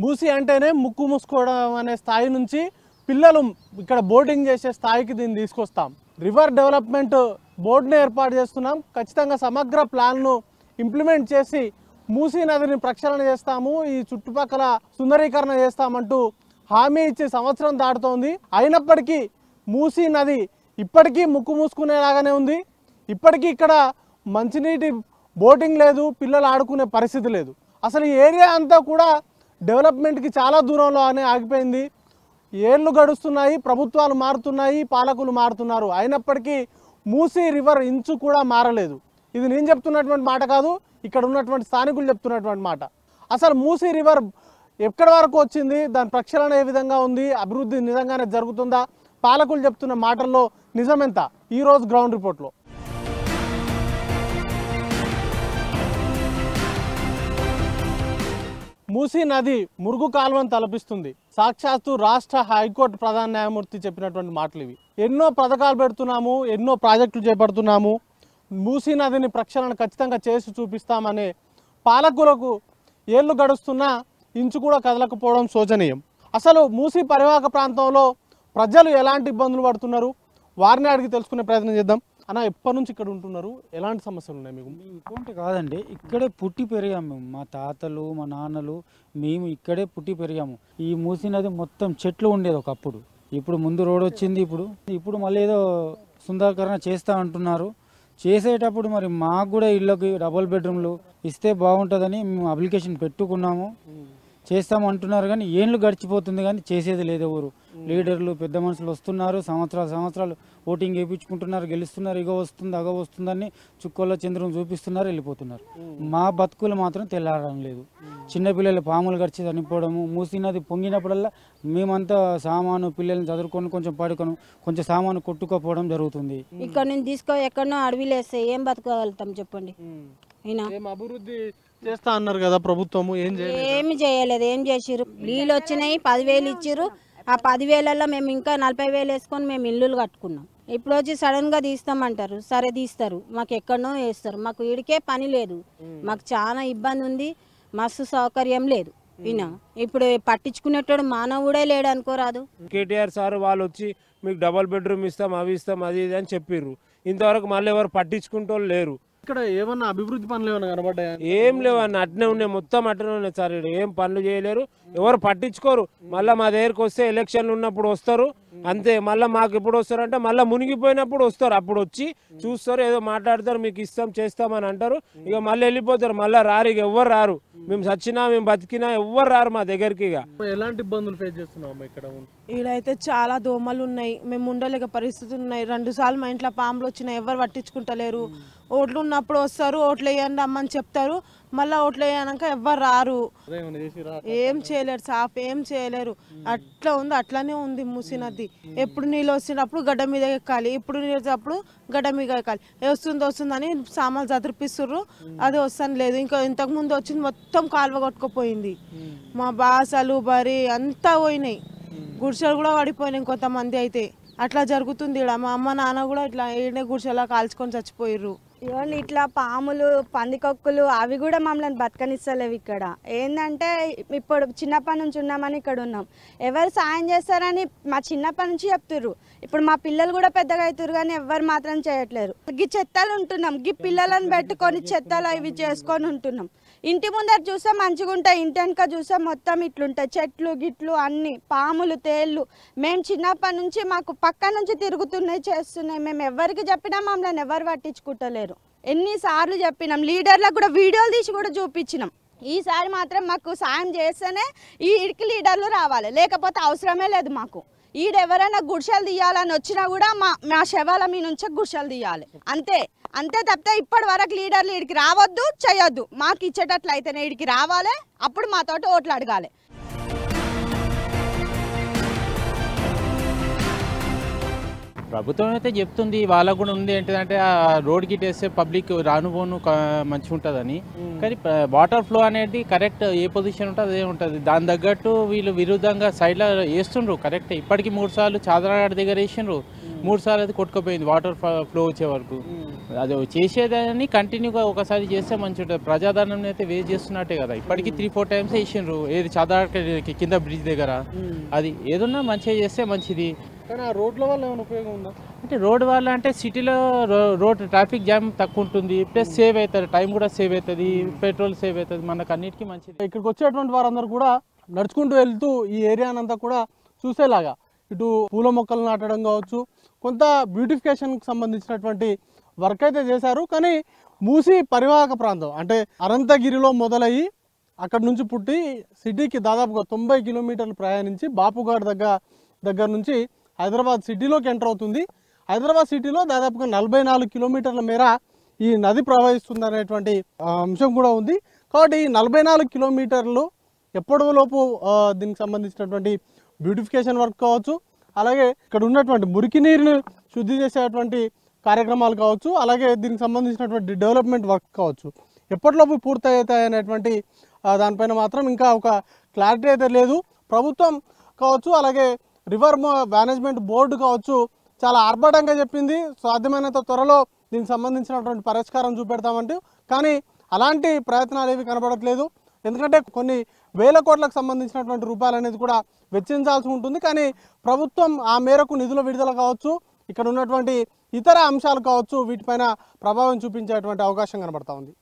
మూసి అంటేనే ముక్కు మూసుకోవడం అనే స్థాయి నుంచి పిల్లలు ఇక్కడ బోటింగ్ చేసే స్థాయికి దీన్ని తీసుకొస్తాం రివర్ డెవలప్మెంట్ బోర్డుని ఏర్పాటు చేస్తున్నాం ఖచ్చితంగా సమగ్ర ప్లాన్ను ఇంప్లిమెంట్ చేసి మూసీ నదిని ప్రక్షాళన చేస్తాము ఈ చుట్టుపక్కల సుందరీకరణ చేస్తామంటూ హామీ ఇచ్చి సంవత్సరం దాటుతోంది అయినప్పటికీ మూసీ నది ఇప్పటికీ ముక్కు మూసుకునేలాగానే ఉంది ఇప్పటికీ ఇక్కడ మంచినీటి బోటింగ్ లేదు పిల్లలు ఆడుకునే పరిస్థితి లేదు అసలు ఈ ఏరియా అంతా కూడా డెవలప్మెంట్కి చాలా దూరంలో అనే ఆగిపోయింది ఏళ్ళు గడుస్తున్నాయి ప్రభుత్వాలు మారుతున్నాయి పాలకులు మారుతున్నారు అయినప్పటికీ మూసీ రివర్ ఇంచు కూడా మారలేదు ఇది నేను చెప్తున్నటువంటి మాట కాదు ఇక్కడ ఉన్నటువంటి స్థానికులు చెప్తున్నటువంటి మాట అసలు మూసీ రివర్ ఎక్కడి వరకు వచ్చింది దాని ప్రక్షాళన ఏ విధంగా ఉంది అభివృద్ధి నిజంగానే జరుగుతుందా పాలకులు చెప్తున్న మాటల్లో నిజమెంత ఈరోజు గ్రౌండ్ రిపోర్ట్లో మూసీ నది మురుగు కాలువను తలపిస్తుంది సాక్షాత్తు రాష్ట్ర హైకోర్టు ప్రధాన న్యాయమూర్తి చెప్పినటువంటి మాటలు ఇవి ఎన్నో పథకాలు పెడుతున్నాము ఎన్నో ప్రాజెక్టులు చేపడుతున్నాము మూసీ నదిని ప్రక్షాళన ఖచ్చితంగా చేసి చూపిస్తామనే పాలకులకు ఏళ్ళు గడుస్తున్నా ఇంచు కూడా కదలకపోవడం శోచనీయం అసలు మూసీ పరివాహక ప్రాంతంలో ప్రజలు ఎలాంటి ఇబ్బందులు పడుతున్నారు వారిని అడిగి తెలుసుకునే ప్రయత్నం చేద్దాం అన్న ఎప్పటి నుంచి ఇక్కడ ఉంటున్నారు ఎలాంటి సమస్యలు ఉన్నాయి మీకు మేము ఇటువంటి కాదండి ఇక్కడే పుట్టి పెరిగాము మేము మా తాతలు మా నాన్నలు మేము ఇక్కడే పుట్టి పెరిగాము ఈ మూసీ నది మొత్తం చెట్లు ఉండేది ఒకప్పుడు ఇప్పుడు ముందు రోడ్ వచ్చింది ఇప్పుడు ఇప్పుడు మళ్ళీ ఏదో సుందరీకరణ చేస్తా అంటున్నారు చేసేటప్పుడు మరి మాకు కూడా ఇళ్ళకి డబుల్ బెడ్రూమ్లు ఇస్తే బాగుంటుందని మేము అప్లికేషన్ పెట్టుకున్నాము చేస్తాం అంటున్నారు కానీ ఏండ్లు గడిచిపోతుంది కానీ చేసేది లేదు ఎవరు లీడర్లు పెద్ద మనుషులు వస్తున్నారు సంవత్సరాలు సంవత్సరాలు ఓటింగ్ వేయించుకుంటున్నారు గెలుస్తున్నారు ఇగో వస్తుంది అగో వస్తుందని చుక్కల్లో చంద్రం చూపిస్తున్నారు వెళ్ళిపోతున్నారు మా బతుకులు మాత్రం తెల్లారడం లేదు చిన్నపిల్లలు పాములు గడిచి చనిపోవడము మూసీ నది పొంగినప్పుడల్లా మేమంతా సామాను పిల్లల్ని చదువుకొని కొంచెం పడుకొని కొంచెం సామాను కొట్టుకోపోవడం జరుగుతుంది ఇక్కడ నుంచి తీసుకో ఎక్కడనో అడవిలో వేస్తే ఏం బతకగలుగుతాం చెప్పండి అయినా ఏం అభివృద్ధి చేస్తా అన్నారు కదా ప్రభుత్వము ఏం చేయలేదు ఏమి చేయలేదు ఏం చేసిర్రు నీళ్ళు వచ్చినాయి పదివేలు ఇచ్చిర్రు ఆ పదివేలలో మేము ఇంకా నలభై వేలు వేసుకొని మేము ఇల్లులు కట్టుకున్నాం ఇప్పుడు వచ్చి సడన్ గా తీస్తామంటారు సరే తీస్తారు మాకు ఎక్కడనో వేస్తారు మాకు ఈడికే పని లేదు మాకు చాలా ఇబ్బంది ఉంది మస్తు సౌకర్యం లేదు ఈయన ఇప్పుడు పట్టించుకునేటోడు మానవుడే లేడు అనుకోరాదు కేటీఆర్ సార్ వాళ్ళు వచ్చి మీకు డబల్ బెడ్రూమ్ ఇస్తాం అవి ఇస్తాం అది ఇది అని చెప్పిర్రు ఇంతవరకు మళ్ళీ ఎవరు పట్టించుకుంటూ లేరు ఇక్కడ ఏమన్నా అభివృద్ధి పనులు ఏమైనా కనబడ్డాయా ఏం లేవు అన్న అట్నే ఉన్నాయి మొత్తం అట్నే ఉన్నాయి సార్ ఈడ ఏం పనులు చేయలేరు ఎవరు పట్టించుకోరు మళ్ళీ మా దగ్గరికి వస్తే ఎలక్షన్లు ఉన్నప్పుడు వస్తారు అంతే మళ్ళీ మాకు ఎప్పుడు వస్తారు అంటే మళ్ళీ మునిగిపోయినప్పుడు వస్తారు అప్పుడు వచ్చి చూస్తారు ఏదో మాట్లాడతారు మీకు ఇస్తాం చేస్తాం అని అంటారు ఇక మళ్ళీ వెళ్ళిపోతారు మళ్ళీ రారు ఇక ఎవ్వరు రారు మేము చచ్చినా మేము బతికినా ఎవ్వరు రారు మా దగ్గరికి ఇక ఎలాంటి ఇబ్బందులు ఫేస్ చేస్తున్నాం ఇక్కడ ఈడైతే చాలా దోమలు ఉన్నాయి మేము ఉండలేక పరిస్థితులు ఉన్నాయి రెండు సార్లు మా ఇంట్లో పాములు వచ్చినాయి ఎవరు పట్టించుకుంటలేరు ఓట్లు ఉన్నప్పుడు వస్తారు ఓట్లు వేయండి అమ్మని చెప్తారు మళ్ళీ ఓట్లు వేయనాక ఎవ్వరు రారు అదేమన్నా చేసిరా ఏం చేయలేరు సాఫ్ ఏం చేయలేరు అట్లా ఉంది అట్లానే ఉంది మూసీ నది ఎప్పుడు నీళ్ళు వచ్చినప్పుడు గడ్డ మీద ఎక్కాలి ఇప్పుడు నీళ్ళు వచ్చినప్పుడు గడ్డ మీద ఎక్కాలి ఏ వస్తుంది వస్తుందని సామాన్లు చదిరిపిస్తుర్రు అది వస్తాను లేదు ఇంకా ఇంతకు ముందు వచ్చింది మొత్తం కాలువ కొట్టుకుపోయింది మా బాసలు బరి అంతా పోయినాయి గుడిసెలు కూడా పడిపోయినాయి కొంతమంది అయితే అట్లా జరుగుతుంది ఈడ మా అమ్మ నాన్న కూడా ఇట్లా ఈడనే గుడిసెలా కాల్చుకొని చచ్చిపోయిర్రు ఇవన్నీ ఇట్లా పాములు పందికొక్కులు అవి కూడా మమ్మల్ని బతకనిస్తలేవు ఇక్కడ ఏంటంటే ఇప్పుడు చిన్నప్పటి నుంచి ఉన్నామని ఇక్కడ ఉన్నాం ఎవరు సాయం చేస్తారని మా చిన్నప్పటి నుంచి చెప్తుర్రు ఇప్పుడు మా పిల్లలు కూడా పెద్దగా అవుతారు కానీ ఎవరు మాత్రం చేయట్లేరు గీ చెత్తలు ఉంటున్నాం గీ పిల్లలను పెట్టుకొని చెత్తలు ఇవి చేసుకొని ఉంటున్నాం ఇంటి ముందర చూస్తే మంచిగా ఉంటాయి ఇంటి వెనక చూస్తే మొత్తం ఇట్లుంటాయి చెట్లు గిట్లు అన్ని పాములు తేళ్ళు మేము చిన్నప్పటి నుంచి మాకు పక్క నుంచి తిరుగుతున్నాయి చేస్తున్నాయి మేము ఎవరికి చెప్పినా మమ్మల్ని ఎవరు పట్టించుకుంటలేరు ఎన్నిసార్లు చెప్పినాం లీడర్లకు కూడా వీడియోలు తీసి కూడా చూపించినాం ఈసారి మాత్రం మాకు సాయం చేస్తేనే ఈ ఇడికి లీడర్లు రావాలి లేకపోతే అవసరమే లేదు మాకు ఈడ ఎవరైనా గుడిసెలు తీయాలని వచ్చినా కూడా మా మా శవాల మీ నుంచే గుడిసెలు తీయాలి అంతే అంతే తప్పితే ఇప్పటి వరకు లీడర్లు ఇడికి రావద్దు చేయొద్దు మాకు ఇచ్చేటట్లు అయితేనే ఇడికి రావాలి అప్పుడు మాతోటి ఓట్లు అడగాలి ప్రభుత్వం అయితే చెప్తుంది వాళ్ళకు కూడా ఉంది ఏంటంటే ఆ రోడ్ గిట్ వేస్తే పబ్లిక్ రానుపోను మంచిగా ఉంటుందని కానీ వాటర్ ఫ్లో అనేది కరెక్ట్ ఏ పొజిషన్ ఉంటుంది అదే ఉంటుంది దాని తగ్గట్టు వీళ్ళు విరుద్ధంగా సైడ్లో వేస్తుండ్రు కరెక్ట్ ఇప్పటికి మూడు సార్లు చాదరాగడ్ దగ్గర వేసిండ్రు మూడు సార్లు అయితే కొట్టుకుపోయింది వాటర్ ఫ్లో వచ్చే వరకు అది చేసేదాన్ని కంటిన్యూగా ఒకసారి చేస్తే మంచి ఉంటుంది ప్రజాధనం అయితే వేస్ట్ చేస్తున్నట్టే కదా ఇప్పటికీ త్రీ ఫోర్ టైమ్స్ వేసిండ్రు ఏది చదాక కింద బ్రిడ్జ్ దగ్గర అది ఏదన్నా మంచిగా చేస్తే మంచిది కానీ ఆ రోడ్ల వల్ల ఏమైనా ఉపయోగం ఉందా అంటే రోడ్ వల్ల అంటే సిటీలో రోడ్ ట్రాఫిక్ జామ్ తక్కువ ఉంటుంది ప్లస్ సేవ్ అవుతుంది టైం కూడా సేవ్ అవుతుంది పెట్రోల్ సేవ్ అవుతుంది మనకు అన్నిటికీ మంచిది ఇక్కడికి వచ్చేటువంటి వారందరూ కూడా నడుచుకుంటూ వెళ్తూ ఈ ఏరియానంతా కూడా చూసేలాగా ఇటు పూల మొక్కలు నాటడం కావచ్చు కొంత బ్యూటిఫికేషన్కి సంబంధించినటువంటి వర్క్ అయితే చేశారు కానీ మూసి పరివాహక ప్రాంతం అంటే అనంతగిరిలో మొదలయ్యి అక్కడ నుంచి పుట్టి సిటీకి దాదాపుగా తొంభై కిలోమీటర్లు ప్రయాణించి బాపుఘాట్ దగ్గర దగ్గర నుంచి హైదరాబాద్ సిటీలోకి ఎంటర్ అవుతుంది హైదరాబాద్ సిటీలో దాదాపుగా నలభై నాలుగు కిలోమీటర్ల మేర ఈ నది ప్రవహిస్తుంది అనేటువంటి ఆ, అంశం కూడా ఉంది కాబట్టి ఈ నలభై నాలుగు కిలోమీటర్లు ఎప్పటిలోపు ఆ, దీనికి సంబంధించినటువంటి బ్యూటిఫికేషన్ వర్క్ కావచ్చు అలాగే ఇక్కడ ఉన్నటువంటి మురికి నీరుని శుద్ధి చేసేటువంటి కార్యక్రమాలు కావచ్చు అలాగే దీనికి సంబంధించినటువంటి డెవలప్మెంట్ వర్క్ కావచ్చు ఎప్పటిలోపు పూర్తవుతాయి అనేటువంటి ఆ, దానిపైన మాత్రం ఇంకా ఒక క్లారిటీ అయితే లేదు ప్రభుత్వం కావచ్చు అలాగే రివర్ మేనేజ్మెంట్ బోర్డు కావచ్చు చాలా ఆర్భాటంగా చెప్పింది సాధ్యమైనంత త్వరలో దీనికి సంబంధించినటువంటి పరిష్కారం చూపెడతామంటూ కానీ అలాంటి ప్రయత్నాలు ఏవి కనబడట్లేదు ఎందుకంటే కొన్ని వేల కోట్లకు సంబంధించినటువంటి రూపాయలు అనేది కూడా వెచ్చించాల్సి ఉంటుంది కానీ ప్రభుత్వం ఆ మేరకు నిధుల విడుదల కావచ్చు ఇక్కడ ఉన్నటువంటి ఇతర అంశాలు కావచ్చు వీటిపైన ప్రభావం చూపించేటువంటి అవకాశం కనబడతా ఉంది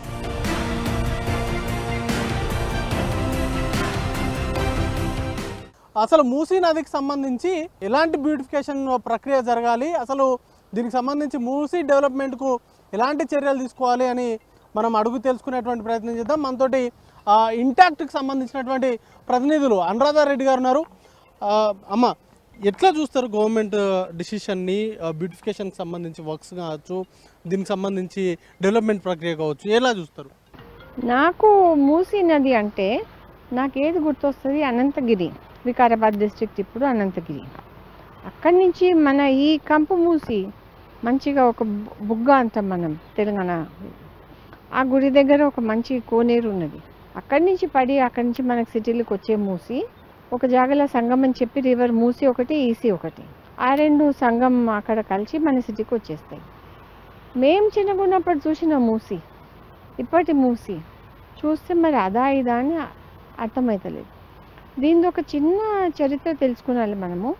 అసలు మూసీ నదికి సంబంధించి ఎలాంటి బ్యూటిఫికేషన్ ప్రక్రియ జరగాలి అసలు దీనికి సంబంధించి మూసీ డెవలప్మెంట్కు ఎలాంటి చర్యలు తీసుకోవాలి అని మనం అడుగు తెలుసుకునేటువంటి ప్రయత్నం చేద్దాం మనతోటి ఇంటాక్ట్కి సంబంధించినటువంటి ప్రతినిధులు అనురాధ రెడ్డి గారు ఉన్నారు ఆ, అమ్మ ఎట్లా చూస్తారు గవర్నమెంట్ డిసిషన్ని బ్యూటిఫికేషన్కి సంబంధించి వర్క్స్ కావచ్చు దీనికి సంబంధించి డెవలప్మెంట్ ప్రక్రియ కావచ్చు ఎలా చూస్తారు నాకు మూసీ నది అంటే నాకేది గుర్తొస్తుంది అనంతగిరి వికారాబాద్ డిస్ట్రిక్ట్ ఇప్పుడు అనంతగిరి అక్కడి నుంచి మన ఈ కంపు మూసి మంచిగా ఒక బు- బుగ్గ అంటాం మనం తెలంగాణ ఆ గుడి దగ్గర ఒక మంచి కోనేరు ఉన్నది అక్కడి నుంచి పడి అక్కడి నుంచి మనకి సిటీలకు వచ్చే మూసి ఒక జాగల సంగం అని చెప్పి రివర్ మూసి ఒకటి ఈసీ ఒకటి ఆ రెండు సంగం అక్కడ కలిసి మన సిటీకి వచ్చేస్తాయి మేం చిన్నగున్నప్పుడు చూసిన మూసి ఇప్పటి మూసి చూస్తే మరి అదా ఇదా అని అర్థమవుతలేదు దీనిది ఒక చిన్న చరిత్ర తెలుసుకున్నాలి మనము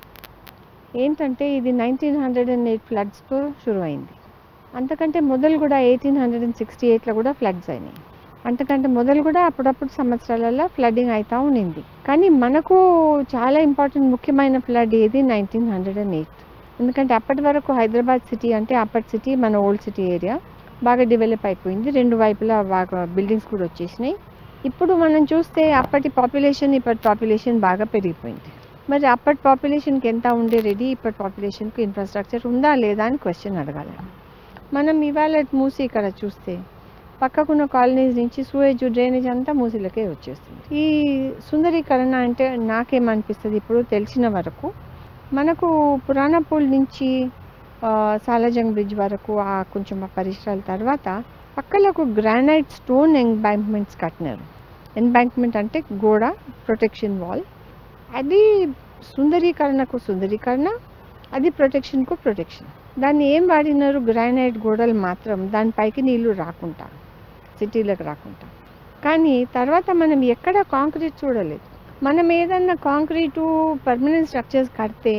ఏంటంటే ఇది నైన్టీన్ హండ్రెడ్ అండ్ ఎయిట్ ఫ్లడ్స్తో షురు అయింది అంతకంటే మొదలు కూడా ఎయిటీన్ హండ్రెడ్ అండ్ సిక్స్టీ ఎయిట్లో కూడా ఫ్లడ్స్ అయినాయి అంతకంటే మొదలు కూడా అప్పుడప్పుడు సంవత్సరాలలో ఫ్లడ్డింగ్ అవుతూ ఉండింది కానీ మనకు చాలా ఇంపార్టెంట్ ముఖ్యమైన ఫ్లడ్ ఏది నైన్టీన్ హండ్రెడ్ అండ్ ఎయిట్ ఎందుకంటే అప్పటి వరకు హైదరాబాద్ సిటీ అంటే అప్పటి సిటీ మన ఓల్డ్ సిటీ ఏరియా బాగా డెవలప్ అయిపోయింది రెండు వైపులా బాగా బిల్డింగ్స్ కూడా వచ్చేసినాయి ఇప్పుడు మనం చూస్తే అప్పటి పాపులేషన్ ఇప్పటి పాపులేషన్ బాగా పెరిగిపోయింది మరి అప్పటి పాపులేషన్కి ఎంత ఉండే రెడీ ఇప్పటి పాపులేషన్కి ఇన్ఫ్రాస్ట్రక్చర్ ఉందా లేదా అని క్వశ్చన్ అడగాలి మనం ఇవాళ మూసి ఇక్కడ చూస్తే పక్కకున్న కాలనీస్ నుంచి సూయేజ్ డ్రైనేజ్ అంతా మూసిలకే వచ్చేస్తుంది ఈ సుందరీకరణ అంటే నాకేమనిపిస్తుంది ఇప్పుడు తెలిసిన వరకు మనకు పురాణపూల్ నుంచి ఆ, సాలాజంగ్ బ్రిడ్జ్ వరకు ఆ కొంచెం ఆ పరిసరాల తర్వాత పక్కలకు గ్రానైట్ స్టోన్ ఎంబాంక్మెంట్స్ కట్టినారు ఎంబాంక్మెంట్ అంటే గోడ ప్రొటెక్షన్ వాల్ అది సుందరీకరణకు సుందరీకరణ అది ప్రొటెక్షన్కు ప్రొటెక్షన్ దాన్ని ఏం వాడినారు గ్రానైట్ గోడలు మాత్రం దానిపైకి నీళ్లు రాకుండా సిటీలకు రాకుండా కానీ తర్వాత మనం ఎక్కడ కాంక్రీట్ చూడలేదు మనం ఏదన్నా కాంక్రీటు పర్మనెంట్ స్ట్రక్చర్స్ కడితే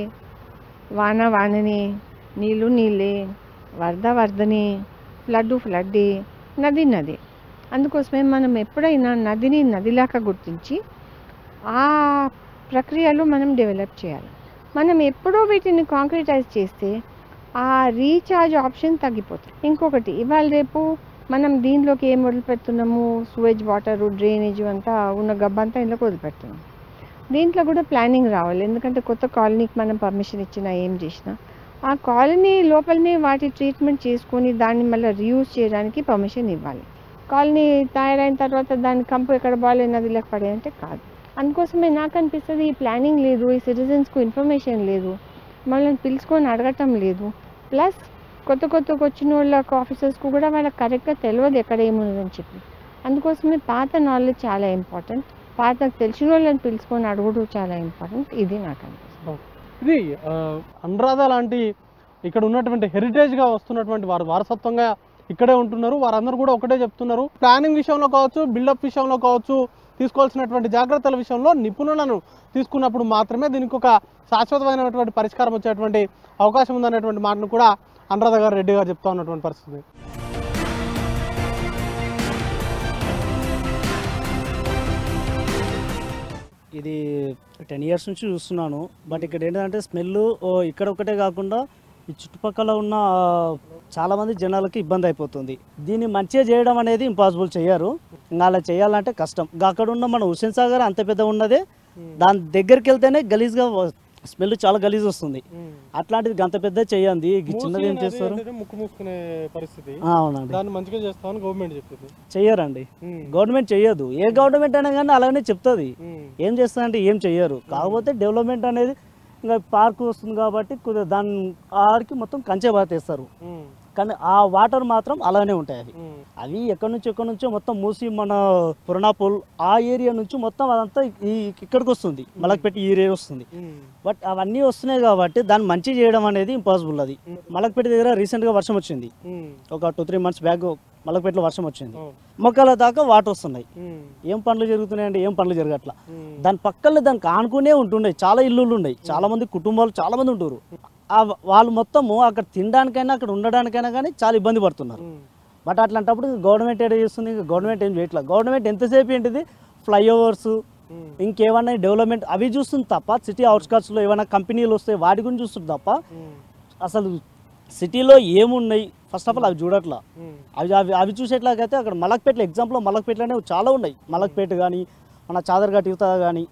వాన వానని నీళ్ళు నీళ్ళే వరద వరదని ఫ్లడ్ ఫ్లడ్డే నది నది అందుకోసమే మనం ఎప్పుడైనా నదిని నదిలాగా గుర్తించి ఆ ప్రక్రియలో మనం డెవలప్ చేయాలి మనం ఎప్పుడో వీటిని కాంక్రీటైజ్ చేస్తే ఆ రీఛార్జ్ ఆప్షన్ తగ్గిపోతుంది ఇంకొకటి ఇవాళ రేపు మనం దీనిలోకి ఏం వదిలిపెడుతున్నాము సూవేజ్ వాటర్ డ్రైనేజ్ అంతా ఉన్న గబ్బంతా ఇంట్లోకి వదిలిపెడుతున్నాం దీంట్లో కూడా ప్లానింగ్ రావాలి ఎందుకంటే కొత్త కాలనీకి మనం పర్మిషన్ ఇచ్చినా ఏం చేసినా ఆ కాలనీ లోపలనే వాటి ట్రీట్మెంట్ చేసుకొని దాన్ని మళ్ళీ రీయూజ్ చేయడానికి పర్మిషన్ ఇవ్వాలి కాలనీ తయారైన తర్వాత దాని కంపు ఎక్కడ బాగాలేదు నదిలోకి పడేయంటే కాదు అందుకోసమే నాకు అనిపిస్తుంది ఈ ప్లానింగ్ లేదు ఈ సిటిజన్స్కు ఇన్ఫర్మేషన్ లేదు మనల్ని పిలుచుకొని అడగటం లేదు ప్లస్ కొత్త కొత్తగా వచ్చిన వాళ్ళకి ఆఫీసర్స్కు కూడా వాళ్ళకి కరెక్ట్గా తెలియదు ఎక్కడ ఏమున్నదని చెప్పి అందుకోసమే పాత నాలెడ్జ్ చాలా ఇంపార్టెంట్ పాత తెలిసిన వాళ్ళని పిలుచుకొని అడగడం చాలా ఇంపార్టెంట్ ఇది నాకు అనిపిస్తుంది ఇది ఆ, అనురాధ లాంటి ఇక్కడ ఉన్నటువంటి హెరిటేజ్గా వస్తున్నటువంటి వారు వారసత్వంగా ఇక్కడే ఉంటున్నారు వారందరూ కూడా ఒకటే చెప్తున్నారు ప్లానింగ్ విషయంలో కావచ్చు బిల్డప్ విషయంలో కావచ్చు తీసుకోవాల్సినటువంటి జాగ్రత్తల విషయంలో నిపుణులను తీసుకున్నప్పుడు మాత్రమే దీనికి ఒక శాశ్వతమైనటువంటి పరిష్కారం వచ్చేటువంటి అవకాశం ఉందనేటువంటి మాటను కూడా అనురాధ గారు రెడ్డి గారు చెప్తా ఉన్నటువంటి పరిస్థితి ఇది టెన్ ఇయర్స్ నుంచి చూస్తున్నాను బట్ ఇక్కడ ఏంటంటే స్మెల్ ఇక్కడ ఒకటే కాకుండా ఈ చుట్టుపక్కల ఉన్న చాలా మంది జనాలకి ఇబ్బంది అయిపోతుంది దీన్ని మంచిగా చేయడం అనేది ఇంపాసిబుల్ చేయరు ఇంకా అలా చేయాలంటే కష్టం ఇంకా అక్కడ ఉన్న మన హుస్సేన్ సాగర్ అంత పెద్ద ఉన్నదే దాని దగ్గరికి వెళ్తేనే గలీజ్గా స్మెల్ చాలా గలీజ్ వస్తుంది అట్లాంటిది గంత పెద్ద చేయండి ఈ చిన్నది ఏం చేస్తారు ముక్కు మూసుకునే పరిస్థితి ఆ, అవునండి దాన్ని మంచిగా చేస్తామని గవర్నమెంట్ చెప్పింది చెయ్యరండి గవర్నమెంట్ చెయ్యదు ఏ గవర్నమెంట్ అయినా కానీ అలాగనే చెప్తుంది ఏం చేస్తారంటే ఏం చెయ్యరు కాకపోతే డెవలప్మెంట్ అనేది ఇంకా పార్క్ వస్తుంది కాబట్టి కొద్దిగా దాని ఆడికి మొత్తం కంచె బాతేస్తారు కానీ ఆ వాటర్ మాత్రం అలానే ఉంటాయి అవి అవి ఎక్కడి నుంచి ఎక్కడి నుంచో మొత్తం మూసి మన పురణాపూల్ ఆ ఏరియా నుంచి మొత్తం అదంతా ఈ ఇక్కడికి వస్తుంది మలక్పేట ఈ ఏరియా వస్తుంది బట్ అవన్నీ వస్తున్నాయి కాబట్టి దాన్ని మంచి చేయడం అనేది ఇంపాసిబుల్ అది మలక్పేట దగ్గర రీసెంట్గా వర్షం వచ్చింది ఒక టూ త్రీ మంత్స్ బ్యాక్ మలక్పేటలో వర్షం వచ్చింది మొక్కల దాకా వాటర్ వస్తున్నాయి ఏం పనులు జరుగుతున్నాయండి ఏం పనులు జరగట్లా దాని పక్కన దానికి ఆనుకునే ఉంటుండే చాలా ఇల్లులు ఉన్నాయి చాలా మంది కుటుంబాలు చాలా మంది ఉంటారు ఆ వాళ్ళు మొత్తము అక్కడ తినడానికైనా అక్కడ ఉండడానికైనా కానీ చాలా ఇబ్బంది పడుతున్నారు బట్ అట్లాంటప్పుడు గవర్నమెంట్ ఏదో చేస్తుంది గవర్నమెంట్ ఏం చేయట్లేదు గవర్నమెంట్ ఎంతసేపు ఏంటిది ఫ్లైఓవర్స్ ఇంకేమన్నా డెవలప్మెంట్ అవి చూస్తుంది తప్ప సిటీ అవుట్స్కట్స్లో ఏమైనా కంపెనీలు వస్తాయి వాటి గురించి చూస్తుంది తప్ప అసలు సిటీలో ఏమున్నాయి ఫస్ట్ ఆఫ్ ఆల్ అవి చూడట్లా అవి అవి అవి చూసేట్లాగైతే అక్కడ మలక్పేటలో ఎగ్జాంపుల్ మలక్పేటలోనే చాలా ఉన్నాయి మలక్పేట కానీ మన చాదర్ఘాట్ యువత కానీ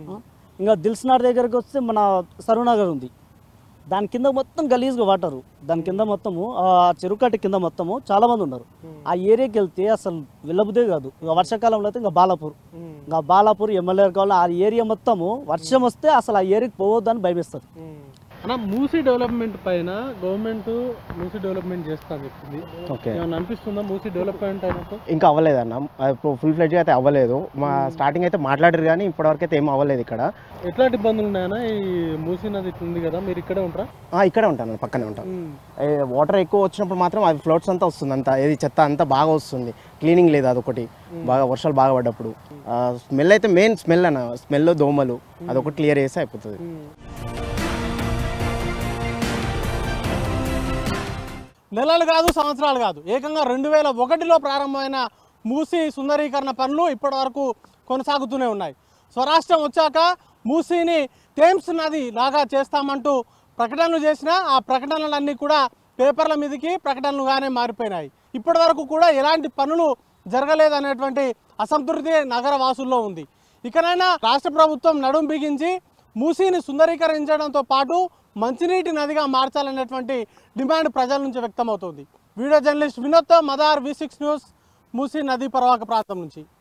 ఇంకా దిల్సునార్ దగ్గరకు వస్తే మన సరూనగర్ ఉంది దాని కింద మొత్తం గలీజ్గా వాటరు దాని కింద మొత్తము ఆ చెరుకట్ట కింద మొత్తము చాలా మంది ఉన్నారు ఆ ఏరియాకి వెళ్తే అసలు వెళ్ళబుదే కాదు ఇక వర్షాకాలంలో అయితే ఇంకా బాలాపూర్ ఇంకా బాలాపూర్ ఎమ్మెల్యే కావాలి ఆ ఏరియా మొత్తము వర్షం వస్తే అసలు ఆ ఏరియాకి పోవద్దని భయమేస్తుంది అన్న మూసీ డెవలప్మెంట్ పైన గవర్నమెంట్ మూసీ డెవలప్మెంట్ చేస్తా అని చెప్పింది ఓకే ఏమన్నా అనిపిస్తుందా మూసీ డెవలప్మెంట్ అయినట్టు ఇంకా అవ్వలేదు అన్న ఫుల్ ఫ్లెడ్జ్గా అయితే అవ్వలేదు మా స్టార్టింగ్ అయితే మాట్లాడారు కానీ ఇప్పటివరకు అయితే ఏం అవ్వలేదు ఇక్కడ ఎట్లాంటి ఇబ్బందులు ఉన్నాయన్నా ఈ మూసీ నది ఇట్లా ఉంది కదా మీరు ఇక్కడే ఉంటారా ఆ, ఇక్కడే ఉంటాను అన్న, పక్కనే ఉంటాను వాటర్ ఎక్కువ వచ్చినప్పుడు మాత్రం అది ఫ్లోట్స్ అంతా వస్తుంది అంతా ఏది చెత్త అంతా బాగా వస్తుంది క్లీనింగ్ లేదు అదొకటి బాగా వర్షాలు బాగా పడ్డప్పుడు స్మెల్ అయితే మెయిన్ స్మెల్ అన్న స్మెల్ దోమలు అదొకటి క్లియర్ చేస్తే అయిపోతుంది నెలలు కాదు సంవత్సరాలు కాదు ఏకంగా రెండు వేల ఒకటిలో ప్రారంభమైన మూసీ సుందరీకరణ పనులు ఇప్పటి వరకు కొనసాగుతూనే ఉన్నాయి స్వరాష్ట్రం వచ్చాక మూసీని థేమ్స్ నది లాగా చేస్తామంటూ ప్రకటనలు చేసిన ఆ ప్రకటనలన్నీ కూడా పేపర్ల మీదకి ప్రకటనలుగానే మారిపోయినాయి ఇప్పటి వరకు కూడా ఎలాంటి పనులు జరగలేదనేటువంటి అసంతృప్తి నగర వాసుల్లో ఉంది ఇకనైనా రాష్ట్ర ప్రభుత్వం నడుం బిగించి మూసీని సుందరీకరించడంతో పాటు మంచినీటి నదిగా మార్చాలనేటువంటి డిమాండ్ ప్రజల నుంచి వ్యక్తమవుతోంది వీడియో జర్నలిస్ట్ వినోద్తో మదార్ వి సిక్స్ న్యూస్ మూసీ నదీ పర్వాక ప్రాంతం నుంచి